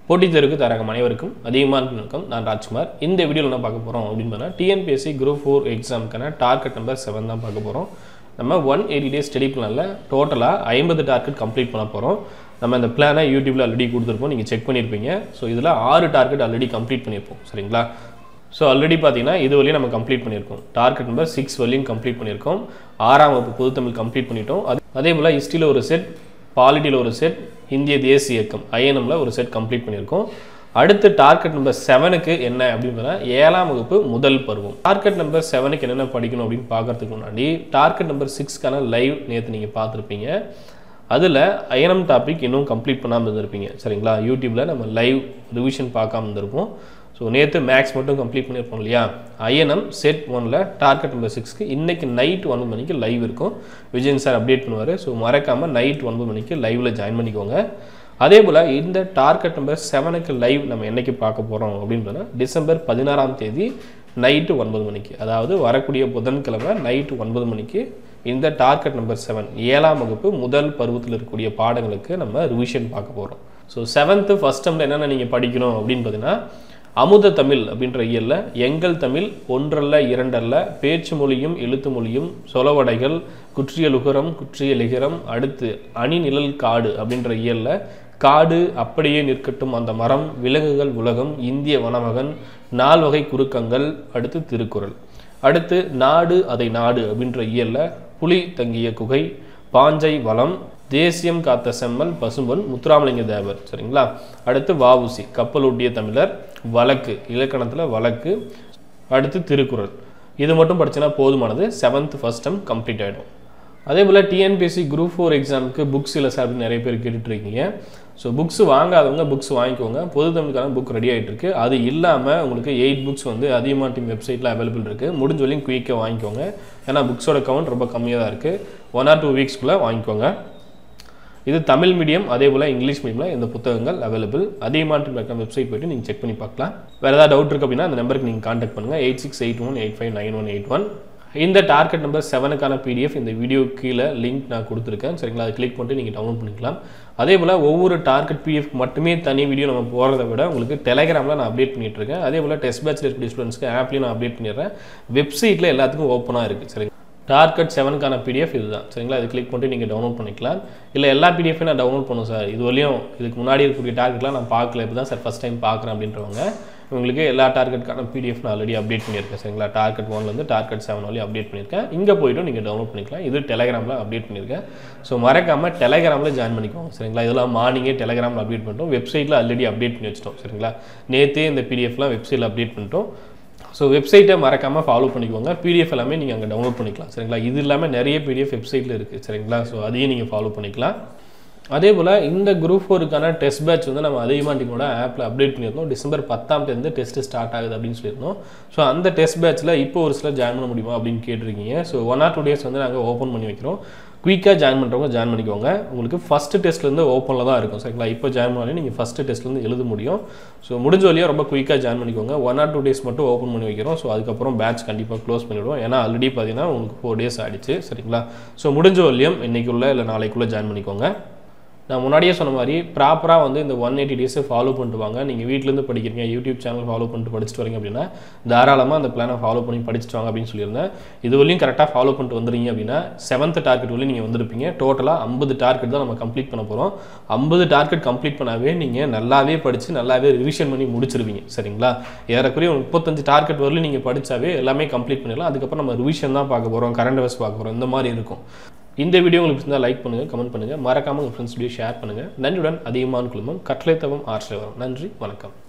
போட்டித் தேர்வுக்கு தரகம் அனைவருக்கும் அதிகமான வணக்கம் நான் ராஜ்குமார் இந்த வீடியோவில் என்ன பார்க்க போகிறோம் அப்படின்னு பார்த்தா டிஎன்பிஎஸ்சி குரூப் ஃபோர் எக்ஸாமுக்கான டார்கெட் நம்பர் செவன் தான் பார்க்க போகிறோம் நம்ம ஒன் எயிட்டி டேஸ் ஸ்டடி பிளானில் டோட்டலாக ஐம்பது டார்கெட் கம்ப்ளீட் பண்ண போகிறோம் நம்ம இந்த பிளானை யூடியூப்பில் ஆல்ரெடி கொடுத்துருப்போம் நீங்கள் செக் பண்ணியிருப்பீங்க ஸோ இதில் ஆறு டார்கெட் ஆல்ரெடி கம்ப்ளீட் பண்ணியிருப்போம் சரிங்களா ஸோ ஆல்ரெடி பார்த்தீங்கன்னா இது வரையும் நம்ம கம்ப்ளீட் பண்ணியிருக்கோம் டார்கெட் நம்பர் சிக்ஸ் வரையும் கம்ப்ளீட் பண்ணியிருக்கோம் ஆறாம் வகுப்பு பொதுத்தமிழ் கம்ப்ளீட் பண்ணிட்டோம் அது அதே போல் ஹிஸ்ட்ரியில் ஒரு செட் பாலிட்டியில் ஒரு செட் இந்திய தேசிய இயக்கம் ஐஎன்எம்ல ஒரு செட் கம்ப்ளீட் பண்ணியிருக்கோம் அடுத்து டார்கெட் நம்பர் செவனுக்கு என்ன அப்படின்னு பார்த்தா ஏழாம் வகுப்பு முதல் பருவம் டார்கெட் நம்பர் செவனுக்கு என்னென்ன படிக்கணும் அப்படின்னு பார்க்கறதுக்கு முன்னாடி டார்கெட் நம்பர் சிக்ஸ்க்கான லைவ் நேற்று நீங்கள் பார்த்துருப்பீங்க அதில் ஐஎன்எம் டாபிக் இன்னும் கம்ப்ளீட் பண்ணாமல் இருந்திருப்பீங்க சரிங்களா யூடியூப்பில் நம்ம லைவ் ரிவிஷன் பார்க்காம இருந்திருப்போம் ஸோ நேற்று மேக்ஸ் மட்டும் கம்ப்ளீட் பண்ணியிருப்போம் இல்லையா ஐஎன்எம் செட் ஒனில் டார்கெட் நம்பர் சிக்ஸ்க்கு இன்றைக்கி நைட் ஒன்பது மணிக்கு லைவ் இருக்கும் விஜயன் சார் அப்டேட் பண்ணுவார் ஸோ மறக்காமல் நைட் ஒன்பது மணிக்கு லைவில் ஜாயின் பண்ணிக்கோங்க அதே போல் இந்த டார்கெட் நம்பர் செவனுக்கு லைவ் நம்ம என்னைக்கு பார்க்க போகிறோம் அப்படின்னு பார்த்தா டிசம்பர் பதினாறாம் தேதி நைட்டு ஒன்பது மணிக்கு அதாவது வரக்கூடிய புதன்கிழமை நைட்டு ஒன்பது மணிக்கு இந்த டார்கெட் நம்பர் செவன் ஏழாம் வகுப்பு முதல் பருவத்தில் இருக்கக்கூடிய பாடங்களுக்கு நம்ம ரிவிஷன் பார்க்க போகிறோம் ஸோ செவன்த்து ஃபஸ்ட் டம்ல என்னென்ன நீங்கள் படிக்கணும் அப்படின்னு பார்த்தீங்கன்னா அமுத தமிழ் அப்படின்ற இயலில் எங்கள் தமிழ் ஒன்றல்ல இரண்டல்ல பேச்சு மொழியும் எழுத்து மொழியும் சொலவடைகள் குற்றியலுகரம் குற்றியலிகரம் அடுத்து அணிநிழல் காடு அப்படின்ற இயலில் காடு அப்படியே நிற்கட்டும் அந்த மரம் விலங்குகள் உலகம் இந்திய வனமகன் நால்வகை குறுக்கங்கள் அடுத்து திருக்குறள் அடுத்து நாடு அதை நாடு அப்படின்ற இயலில் புலி தங்கிய குகை பாஞ்சை வளம் தேசியம் காத்த செம்மல் பசும்பொன் முத்துராமலிங்க தேவர் சரிங்களா அடுத்து வாவுசி கப்பலூட்டிய தமிழர் வழக்கு இலக்கணத்தில் வழக்கு அடுத்து திருக்குறள் இது மட்டும் படிச்சனா போதுமானது செவன்த் ஃபர்ஸ்ட் டம் கம்ப்ளீட் ஆகிடும் அதே போல் டிஎன்பிஎஸ்சி குரூப் ஃபோர் எக்ஸாமுக்கு புக்ஸ் இல்லை சார் அப்படின்னு நிறைய பேர் கேட்டுட்டு இருக்கீங்க ஸோ புக்ஸ் வாங்காதவங்க புக்ஸ் வாங்கிக்கோங்க பொது தமிழுக்கான புக் ரெடி ஆகிட்டு இருக்கு அது இல்லாமல் உங்களுக்கு எயிட் புக்ஸ் வந்து அதிகமாக டீம் வெப்சைட்டில் அவைலபிள் இருக்குது முடிஞ்ச வரையும் குயிக்காக வாங்கிக்கோங்க ஏன்னா புக்ஸோட கவுண்ட் ரொம்ப கம்மியாக தான் இருக்குது ஒன் ஆர் டூ வீக்ஸ்க்குள்ளே வாங்கிக்கோங்க இது தமிழ் மீடியம் அதே போல் இங்கிலீஷ் மீடியமில் இந்த புத்தகங்கள் அவைலபிள் அதிகமான டீம் வெப்சைட் போய்ட்டு நீங்கள் செக் பண்ணி பார்க்கலாம் வேறு ஏதாவது டவுட் இருக்குது அப்படின்னா அந்த நம்பருக்கு நீங்கள் காண்டாக்ட் பண்ணுங்கள் eight six eight one eight five nine one eight one இந்த டார்கெட் நம்பர் செவனுக்கான பிடிஎஃப் இந்த வீடியோ கீழே லிங்க் நான் கொடுத்துருக்கேன் சரிங்களா அதை கிளிக் பண்ணிட்டு நீங்கள் டவுன்லோட் பண்ணிக்கலாம் அதே போல் ஒவ்வொரு டார்கெட் பிடிஎஃப் மட்டுமே தனி வீடியோ நம்ம போகிறத விட உங்களுக்கு டெலகிராமில் நான் அப்டேட் பண்ணிட்டு இருக்கேன் அதே போல் டெஸ்ட் பேட்சில் இருக்கக்கூடிய ஸ்டூடெண்ட்ஸ்க்கு ஆப்லேயும் நான் அப்டேட் பண்ணிடுறேன் வெப்சைட்டில் எல்லாத்துக்கும் ஓப்பனாக இருக்குது சரிங்களா டார்கெட் செவனுக்கான பிடிஎஃப் இதுதான் சரிங்களா இது கிளிக் பண்ணிட்டு நீங்கள் டவுன்லோட் பண்ணிக்கலாம் இல்லை எல்லா பிடிஎஃபையும் நான் டவுன்லோட் பண்ணும் சார் இது வரையும் இதுக்கு முன்னாடி இருக்கக்கூடிய டார்கெட்லாம் நான் பார்க்கல இப்போ தான் சார் ஃபஸ்ட் டைம் பார்க்குறேன் அப்படின்றவங்க உங்களுக்கு எல்லா டார்கெட்டுக்கான பிடிஎஃப் நான் ஆல்ரெடி அப்டேட் பண்ணியிருக்கேன் சரிங்களா டார்கெட் ஒன்லேருந்து டார்கெட் செவன் வரையும் அப்டேட் பண்ணியிருக்கேன் இங்கே போய்ட்டு நீங்கள் டவுன்லோட் பண்ணிக்கலாம் இது டெலகிராமில் அப்டேட் பண்ணியிருக்கேன் ஸோ மறக்காமல் டெலகிராமில் ஜாயின் பண்ணிக்கோங்க சரிங்களா இதெல்லாம் மார்னிங்கே டெலகிராமில் அப்டேட் பண்ணிட்டோம் வெப்சைட்டில் ஆல்ரெடி அப்டேட் பண்ணி வச்சிட்டோம் சரிங்களா நேற்றே இந்த பிடிஎஃப்லாம் வெப்சைட்டில் அப்டேட் பண்ணிட்டோம் ஸோ வெப்சைட்டை மறக்காமல் ஃபாலோ பண்ணிக்கோங்க பிடிஎஃப் எல்லாமே நீங்கள் அங்கே டவுன்லோட் பண்ணிக்கலாம் சரிங்களா இது இல்லாமல் நிறைய பிடிஎஃப் வெப்சைட்டில் இருக்குது சரிங்களா ஸோ அதையும் நீங்கள் ஃபாலோ பண்ணிக்கலாம் அதே போல் இந்த குரூப் ஃபோருக்கான டெஸ்ட் பேட்ச் வந்து நம்ம அதிகமாக டீமோட ஆப்பில் அப்டேட் பண்ணியிருந்தோம் டிசம்பர் பத்தாம் தேதி டெஸ்ட் ஸ்டார்ட் ஆகுது அப்படின்னு சொல்லியிருந்தோம் ஸோ அந்த டெஸ்ட் பேட்ச்சில் இப்போ ஒரு சிலர் ஜாயின் பண்ண முடியுமா அப்படின்னு கேட்டிருக்கீங்க so one or two days வந்து நாங்கள் ஓப்பன் பண்ணி வைக்கிறோம் குயிக்காக ஜாயின் பண்ணுறவங்க ஜாயின் பண்ணிக்கோங்க உங்களுக்கு ஃபஸ்ட்டு டெஸ்ட்லேருந்து ஓப்பனில் தான் இருக்கும் சரிங்களா இப்போ ஜாயின் பண்ணாலே நீங்கள் ஃபஸ்ட்டு டெஸ்ட்லேருந்து எழுத முடியும் ஸோ முடிஞ்ச வழியாக ரொம்ப குயிக்காக ஜாயின் பண்ணிக்கோங்க ஒன் ஆர் டூ டேஸ் மட்டும் ஓப்பன் பண்ணி வைக்கிறோம் ஸோ அதுக்கப்புறம் பேட்ச் கண்டிப்பாக க்ளோஸ் பண்ணிவிடுவோம் ஏன்னா ஆல்ரெடி பார்த்தீங்கன்னா உங்களுக்கு ஃபோர் டேஸ் ஆகிடுச்சு சரிங்களா ஸோ முடிஞ்ச வழியும் இன்றைக்குள்ளே இல்லை நாளைக்குள்ளே ஜாயின் பண்ணிக்கோங்க நான் முன்னாடியே சொன்ன மாதிரி ப்ராப்பராக வந்து இந்த ஒன் எயிட்டி டேஸை ஃபாலோ பண்ணிட்டு வாங்க நீங்கள் வீட்டிலேருந்து படிக்கிறீங்க யூடியூப் சேனல் ஃபாலோ பண்ணிட்டு படிச்சுட்டு வரீங்க அப்படின்னா தாராளமாக அந்த பிளானை ஃபாலோ பண்ணி படிச்சுட்டு வாங்க அப்படின்னு சொல்லியிருந்தேன் இது வரையும் கரெக்டாக ஃபாலோ பண்ணிட்டு வந்துறீங்க அப்படின்னா செவன்த் டார்கெட் வரையும் நீங்கள் வந்திருப்பீங்க டோட்டலாக ஐம்பது டார்கெட் தான் நம்ம கம்ப்ளீட் பண்ண போகிறோம் ஐம்பது டார்கெட் கம்ப்ளீட் பண்ணாவே நீங்கள் நல்லாவே படித்து நல்லாவே ரிவிஷன் பண்ணி முடிச்சிருவீங்க சரிங்களா ஏறக்குறைய முப்பத்தஞ்சு டார்கெட் வரலையும் நீங்கள் படித்தாவே எல்லாமே கம்ப்ளீட் பண்ணிடலாம் அதுக்கப்புறம் நம்ம ரிவிஷன் தான் பார்க்க போகிறோம் கரண்ட் அஃபேர்ஸ் பார்க்க போகிறோம் இந்த மாதிரி இருக்கும் இந்த வீடியோ உங்களுக்கு இருந்தால் லைக் பண்ணுங்கள் கமெண்ட் பண்ணுங்கள் மறக்காமல் உங்கள் ஃப்ரெண்ட்ஸ் வீடியோ ஷேர் பண்ணுங்கள் நன்றியுடன் அதிகமான குழுமம் கட்டளை தவம் ஆர்ச்சை வரும் நன்றி வணக்கம்